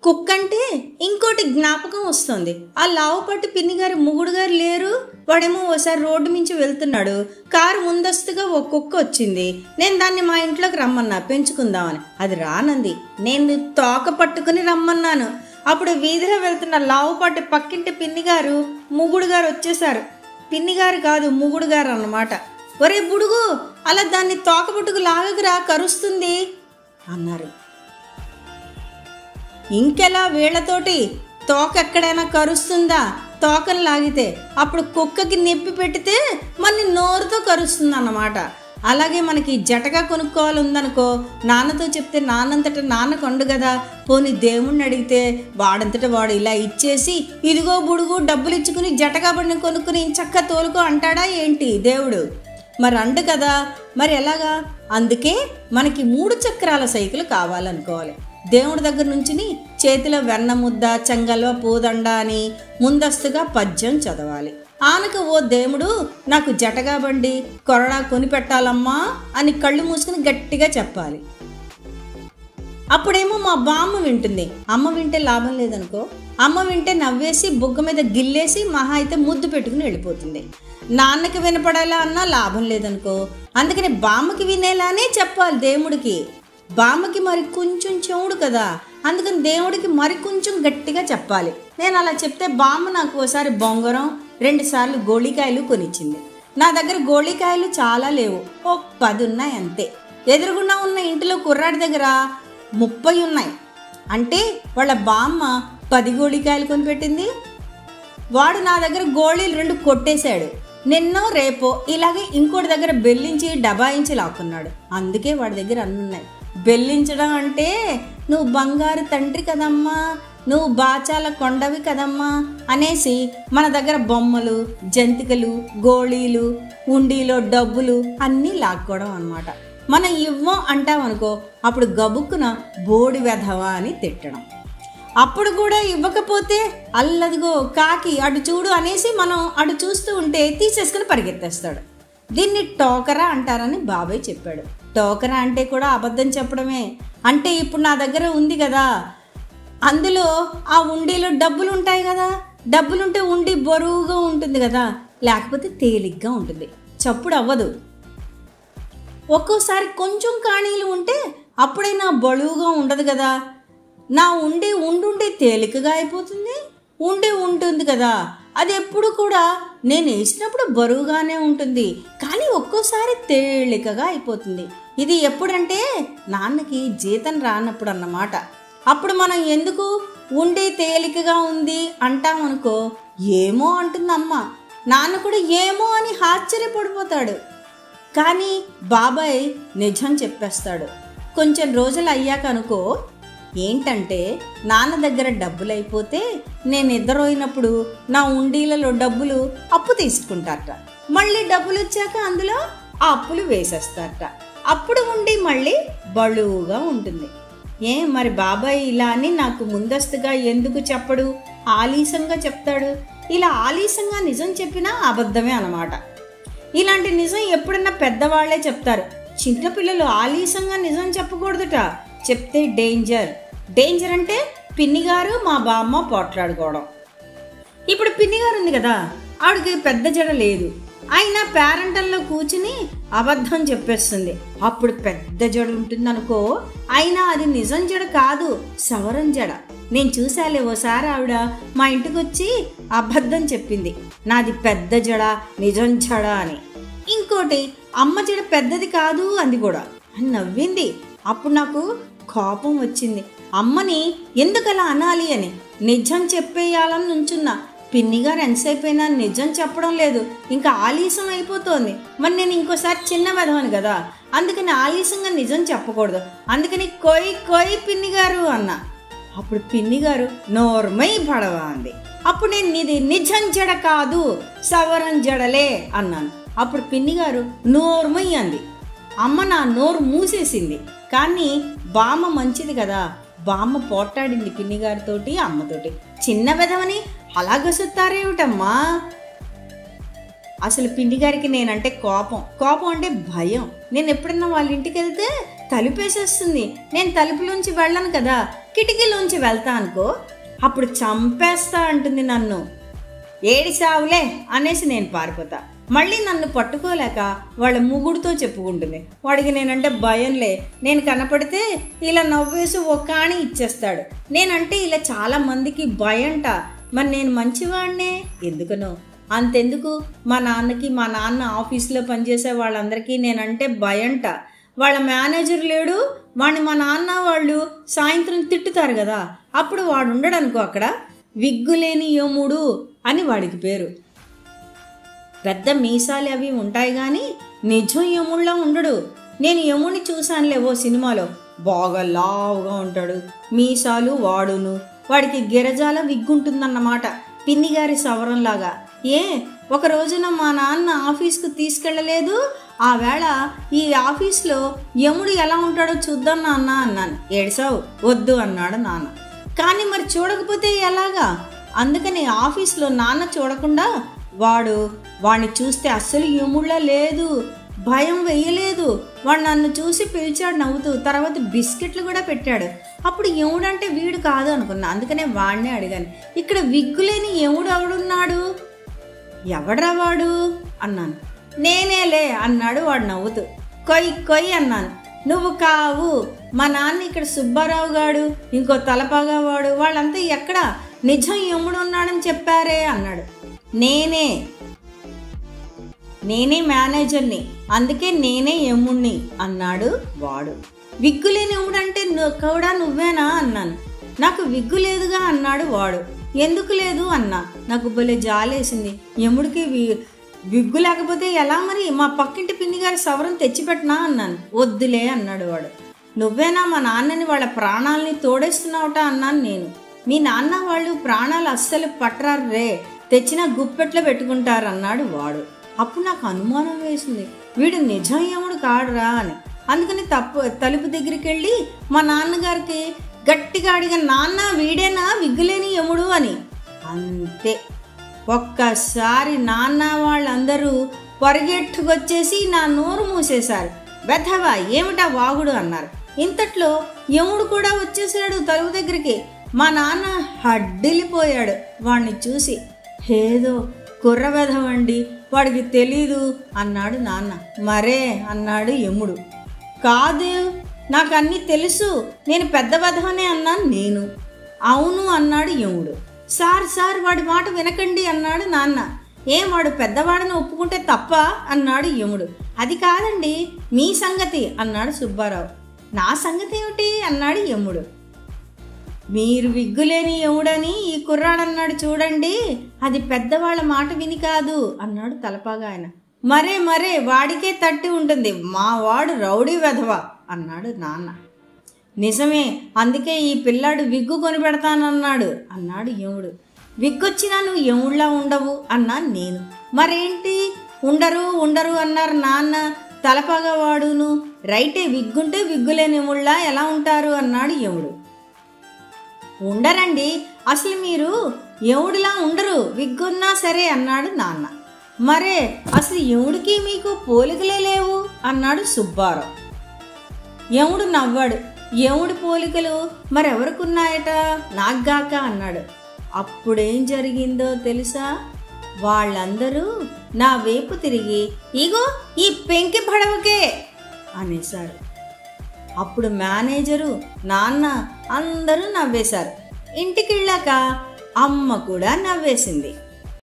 కుక్క అంటే ఇంకోటి జ్ఞాపకం వస్తుంది ఆ లావుపట్టి పిన్ని గారు ముగుడు గారు లేరు వాడేమో ఓసారి రోడ్డు మించి వెళ్తున్నాడు కారు ముందస్తుగా ఒక కుక్క వచ్చింది నేను దాన్ని మా ఇంట్లోకి రమ్మన్నా పెంచుకుందామని అది రానంది నేను తోక పట్టుకుని రమ్మన్నాను అప్పుడు వీధిలో వెళ్తున్న లావుపాటి పక్కింటి పిన్ని గారు ముగుడు గారు వచ్చేసారు పిన్ని గారు కాదు ముగుడు గారు అన్నమాట ఒరే బుడుగు అలా దాన్ని తోక పట్టుకు లాగకురా కరుస్తుంది అన్నారు ఇంకెలా వీళ్ళతోటి తోక ఎక్కడైనా కరుస్తుందా తోకను లాగితే అప్పుడు కుక్కకి నొప్పి పెట్టితే మన నోరుతో కరుస్తుంది అన్నమాట అలాగే మనకి జటగా కొనుక్కోవాలి ఉందనుకో నాన్నతో చెప్తే నాన్నంతట నాన్న కొండు కదా పోనీ దేవుణ్ణి అడిగితే వాడంతట వాడు ఇలా ఇచ్చేసి ఇదిగో బుడుగు డబ్బులు ఇచ్చుకుని జటగా బండి కొనుక్కుని చక్క తోలుకో అంటాడా ఏంటి దేవుడు మరి అండు కదా మరి ఎలాగా అందుకే మనకి మూడు చక్రాల సైకిల్ కావాలనుకోవాలి దేవుడి దగ్గర నుంచి చేతిలో వెన్న ముద్ద చెంగల్వ పూదండ అని ముందస్తుగా పద్యం చదవాలి ఆనక ఓ దేవుడు నాకు జటగా బండి కొరడా కొని పెట్టాలమ్మా అని కళ్ళు మూసుకుని గట్టిగా చెప్పాలి అప్పుడేమో మా బామ్మ వింటుంది అమ్మ వింటే లాభం లేదనుకో అమ్మ వింటే నవ్వేసి బుగ్గ మీద గిల్లేసి మహా అయితే ముద్దు పెట్టుకుని వెళ్ళిపోతుంది నాన్నకి వినపడేలా అన్నా లాభం లేదనుకో అందుకని బామ్మకి వినేలానే చెప్పాలి దేవుడికి బామ్మకి మరి కొంచెం చెవుడు కదా అందుకని దేవుడికి మరి కొంచెం గట్టిగా చెప్పాలి నేను అలా చెప్తే బామ్మ నాకు ఓసారి బొంగరం రెండుసార్లు గోళికాయలు కొనిచ్చింది నా దగ్గర గోళికాయలు చాలా లేవు ఓ పది ఉన్నాయి అంతే ఎదురుగుండా ఉన్న ఇంటిలో కుర్రాడి దగ్గర ముప్పై ఉన్నాయి అంటే వాళ్ళ బామ్మ పది గోళికాయలు కొనిపెట్టింది వాడు నా దగ్గర గోళీలు రెండు కొట్టేశాడు నిన్నో రేపో ఇలాగే ఇంకోటి దగ్గర బెల్లించి డబాయించి లాక్కున్నాడు అందుకే వాడి దగ్గర అన్ని ఉన్నాయి బెల్లించడం అంటే నువ్వు బంగారు తండ్రి కదమ్మా నువ్వు బాచాల కొండవి కదమ్మా అనేసి మన దగ్గర బొమ్మలు జంతికలు గోళీలు ఉండిలో డబ్బులు అన్నీ లాక్కోవడం అనమాట మనం ఇవ్వం అంటామనుకో అప్పుడు గబుక్కున బోడి వెధవా అని తిట్టడం అప్పుడు కూడా ఇవ్వకపోతే అల్లదిగో కాకి అటు చూడు అనేసి మనం అటు చూస్తూ ఉంటే తీసేసుకుని పరిగెత్తేస్తాడు దీన్ని టోకరా అంటారని బాబాయ్ చెప్పాడు టోకరా అంటే కూడా అబద్ధం చెప్పడమే అంటే ఇప్పుడు నా దగ్గర ఉంది కదా అందులో ఆ ఉండిలో డబ్బులు ఉంటాయి కదా డబ్బులుంటే ఉండి బరువుగా ఉంటుంది కదా లేకపోతే తేలిగ్గా ఉంటుంది చప్పుడు అవ్వదు ఒక్కోసారి కొంచెం కాణీలు ఉంటే అప్పుడైనా బరువుగా ఉండదు కదా నా ఉండి ఉండుండి తేలికగా అయిపోతుంది ఉండి ఉంటుంది కదా అది ఎప్పుడు కూడా నేను వేసినప్పుడు బరువుగానే ఉంటుంది కానీ ఒక్కోసారి తేలికగా అయిపోతుంది ఇది ఎప్పుడంటే నాన్నకి జీతం రానప్పుడు అన్నమాట అప్పుడు మనం ఎందుకు ఉండి తేలికగా ఉంది అంటామనుకో ఏమో అంటుంది అమ్మ నాన్న కూడా ఏమో అని ఆశ్చర్యపడిపోతాడు కానీ బాబాయ్ నిజం చెప్పేస్తాడు కొంచెం రోజులు అయ్యాక అనుకో ఏంటంటే నాన్న దగ్గర డబ్బులు అయిపోతే నేను నిద్రపోయినప్పుడు నా ఉండీలలో డబ్బులు అప్పు తీసుకుంటారట మళ్ళీ డబ్బులు వచ్చాక అందులో ఆ అప్పులు వేసేస్తారట అప్పుడు ఉండి మళ్ళీ బరువుగా ఉంటుంది ఏ మరి బాబాయ్ ఇలా అని నాకు ముందస్తుగా ఎందుకు చెప్పడు ఆలీసంగా చెప్తాడు ఇలా ఆలీసంగా నిజం చెప్పినా అబద్ధమే అన్నమాట ఇలాంటి నిజం ఎప్పుడన్నా పెద్దవాళ్లే చెప్తారు చిన్నపిల్లలు ఆలీసంగా నిజం చెప్పకూడదుట చెప్తే డేంజర్ డేంజర్ అంటే పిన్నిగారు మా బామ్మ పోట్లాడుకోవడం ఇప్పుడు పిన్నిగారు ఉంది కదా ఆవిడకి పెద్ద జడ లేదు అయినా పేరెంటల్లో కూర్చుని అబద్ధం చెప్పేస్తుంది అప్పుడు పెద్ద జడ ఉంటుంది అనుకో అయినా అది నిజం జడ కాదు సవరం జడ నేను చూసాలే ఓసారి ఆవిడ మా ఇంటికి వచ్చి అబద్ధం చెప్పింది నాది పెద్ద జడ నిజం జడ అని ఇంకోటి అమ్మ జడ పెద్దది కాదు అంది కూడా అని నవ్వింది అప్పుడు నాకు కోపం వచ్చింది అమ్మని ఎందుకలా అనాలి అని నిజం చెప్పేయాలని నుంచున్నా పిన్ని గారు ఎంతసేపైనా నిజం చెప్పడం లేదు ఇంకా ఆలస్యం అయిపోతోంది మరి నేను ఇంకోసారి చిన్న వెధవను కదా అందుకని ఆలస్యంగా నిజం చెప్పకూడదు అందుకని కొయ్ కొయ్ పిన్ని గారు అన్నా అప్పుడు పిన్ని గారు నోర్మై పడవ అంది అప్పుడు నేను నీది నిజం జడ కాదు సవరం జడలే అన్నాను అప్పుడు పిన్ని గారు నోర్మై అంది అమ్మ నా నోరు మూసేసింది కానీ బామ్మ మంచిది కదా బామ్మ పోట్లాడింది పిన్ని గారితోటి అమ్మతోటి చిన్న విధమని అలా గసుత్తారేమిటమ్మా అసలు పిండి గారికి నేనంటే కోపం కోపం అంటే భయం నేను ఎప్పుడన్నా వాళ్ళ ఇంటికి వెళ్తే తలుపేసేస్తుంది నేను తలుపులోంచి వెళ్ళను కదా కిటికీలోంచి వెళ్తా అనుకో అప్పుడు చంపేస్తా అంటుంది నన్ను ఏడిసావులే అనేసి నేను పారిపోతా మళ్ళీ నన్ను పట్టుకోలేక వాళ్ళ ముగుడుతో చెప్పుకుంటుంది వాడికి నేనంటే భయంలే నేను కనపడితే ఇలా నవ్వేసి ఒక కాణి ఇచ్చేస్తాడు నేనంటే ఇలా చాలా మందికి భయంట మరి నేను మంచివాడినే ఎందుకనో అంతెందుకు మా నాన్నకి మా నాన్న ఆఫీస్లో పనిచేసే వాళ్ళందరికీ నేనంటే భయంట వాళ్ళ మేనేజర్ లేడు వాడిని మా నాన్న వాళ్ళు సాయంత్రం తిట్టుతారు కదా అప్పుడు వాడు ఉండడు అనుకో అక్కడ విగ్గులేని యముడు అని వాడికి పేరు పెద్ద మీసాలు అవి ఉంటాయి కానీ నిజం యముళ్ళ ఉండడు నేను యముని చూశానులే ఓ సినిమాలో బాగా లావుగా ఉంటాడు మీసాలు వాడును వాడికి గిరజాల విగ్గుంటుందన్నమాట పిన్నిగారి సవరంలాగా ఏ ఒక రోజున మా నాన్న ఆఫీస్కు తీసుకెళ్ళలేదు ఆ వేళ ఈ ఆఫీస్లో యముడు ఎలా ఉంటాడో చూద్దాం నాన్న అన్నాను ఏడ్సావు వద్దు అన్నాడు నాన్న కానీ మరి చూడకపోతే ఎలాగా అందుకని ఆఫీస్లో నాన్న చూడకుండా వాడు వాడిని చూస్తే అస్సలు యముళ్ళ లేదు భయం వెయ్యలేదు వాడు నన్ను చూసి పిలిచాడు నవ్వుతూ తర్వాత బిస్కెట్లు కూడా పెట్టాడు అప్పుడు యముడంటే వీడు కాదు అనుకున్నా అందుకనే వాడినే అడిగాను ఇక్కడ విగ్గులేని యముడు ఎవడున్నాడు ఎవడ్రా వాడు అన్నాను నేనేలే అన్నాడు వాడు నవ్వుతూ కొయ్ కొయ్ అన్నాను నువ్వు కావు మా నాన్న ఇక్కడ సుబ్బారావు గాడు ఇంకో తలపాగా వాడు వాళ్ళంతా ఎక్కడ నిజం యముడు ఉన్నాడని చెప్పారే అన్నాడు నేనే నేనే మేనేజర్ని అందుకే నేనే యముణ్ణి అన్నాడు వాడు విగ్గు లేని యముడంటే ను- కూడా నువ్వేనా అన్నాను నాకు విగ్గు లేదుగా అన్నాడు వాడు ఎందుకు లేదు అన్నా నాకు భలే జాలేసింది యముడికి వి- విగ్గు లేకపోతే ఎలా మరి మా పక్కింటి పిన్ని గారి సవరం తెచ్చిపెట్టినా అన్నాను వద్దులే అన్నాడు వాడు నువ్వేనా మా నాన్నని వాళ్ళ ప్రాణాలని తోడేస్తున్నావుట అన్నాను నేను మీ నాన్న వాళ్ళు ప్రాణాలు అస్సలు పట్టరారు రే తెచ్చిన గుప్పెట్లో పెట్టుకుంటారు అన్నాడు వాడు అప్పుడు నాకు అనుమానం వేసింది వీడు నిజం యముడు కాడురా అని అందుకని తప్పు తలుపు దగ్గరికి వెళ్ళి మా నాన్నగారికి గట్టిగా అడిగా నాన్న వీడేనా విగ్గులేని యముడు అని అంతే ఒక్కసారి నాన్న వాళ్ళందరూ పరిగెట్టుకొచ్చేసి నా నోరు మూసేశారు వెధవా ఏమిటా వాగుడు అన్నారు ఇంతట్లో యముడు కూడా వచ్చేసాడు తలుపు దగ్గరికి మా నాన్న హడ్డిలిపోయాడు వాణ్ణి చూసి ఏదో కుర్ర వెధవండి వాడికి తెలీదు అన్నాడు నాన్న మరే అన్నాడు యముడు కాదు నాకు అన్నీ తెలుసు నేను పెద్ద వెధవనే అన్నాను నేను అవును అన్నాడు యముడు సార్ సార్ వాడి మాట వినకండి అన్నాడు నాన్న ఏం వాడు పెద్దవాడని ఒప్పుకుంటే తప్ప అన్నాడు యముడు అది కాదండి మీ సంగతి అన్నాడు సుబ్బారావు నా సంగతి ఏమిటి అన్నాడు యముడు మీరు విగ్గులేని యముడని ఈ కుర్రాడన్నాడు చూడండి అది పెద్దవాళ్ళ మాట విని కాదు అన్నాడు తలపాగా ఆయన మరే మరే వాడికే తట్టి ఉంటుంది మా వాడు రౌడీ వెధవ అన్నాడు నాన్న నిజమే అందుకే ఈ పిల్లాడు విగ్గు కొని పెడతానన్నాడు అన్నాడు యముడు విగ్గొచ్చినా నువ్వు యముళ్ళా ఉండవు అన్నాను నేను మరేంటి ఉండరు ఉండరు అన్నారు నాన్న తలపగా వాడును రైటే విగ్గుంటే విగ్గులేని యముళ్ళా ఎలా ఉంటారు అన్నాడు యముడు ఉండరండి అసలు మీరు యముడిలా ఉండరు విగ్గున్నా సరే అన్నాడు నాన్న మరే అసలు యముడికి మీకు పోలికలే లేవు అన్నాడు సుబ్బారావు యముడు నవ్వాడు యముడి పోలికలు మరెవరికున్నాయట నాగ్గాక అన్నాడు అప్పుడేం జరిగిందో తెలుసా వాళ్ళందరూ నా వైపు తిరిగి ఇగో ఈ పెంకి పడవకే అనేశారు అప్పుడు మేనేజరు నాన్న అందరూ నవ్వేశారు ఇంటికి వెళ్ళాక అమ్మ కూడా నవ్వేసింది